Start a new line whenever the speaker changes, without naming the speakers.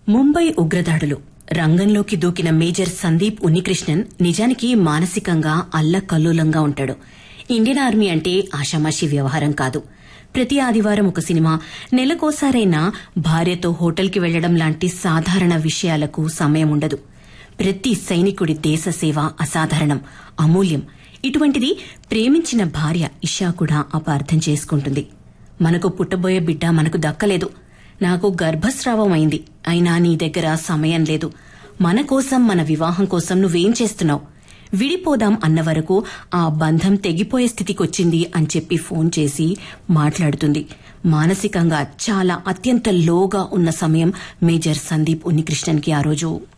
ముంబై ఉగ్రదాడులు రంగంలోకి దూకిన మేజర్ సందీప్ ఉన్నికృష్ణన్ నిజానికి మానసికంగా అల్లకల్లోలంగా ఉంటాడు ఇండియన్ ఆర్మీ అంటే ఆషామాషి వ్యవహారం కాదు ప్రతి ఆదివారం ఒక సినిమా నెలకోసారైనా భార్యతో హోటల్కి వెళ్లడం లాంటి సాధారణ విషయాలకు సమయం ఉండదు ప్రతి సైనికుడి దేశ సేవ అసాధారణం అమూల్యం ఇటువంటిది ప్రేమించిన భార్య ఇషా కూడా అపార్థం చేసుకుంటుంది మనకు పుట్టబోయే బిడ్డ మనకు దక్కలేదు నాకు గర్భస్రావం అయింది అయినా నీ దగ్గర సమయం లేదు మన కోసం మన వివాహం కోసం నువ్వేం చేస్తున్నావు విడిపోదాం అన్న వరకు ఆ బంధం తెగిపోయే స్థితికొచ్చింది అని చెప్పి ఫోన్ చేసి మాట్లాడుతుంది మానసికంగా చాలా అత్యంత లోగా ఉన్న సమయం మేజర్ సందీప్ ఉన్నికృష్ణన్కి ఆ రోజు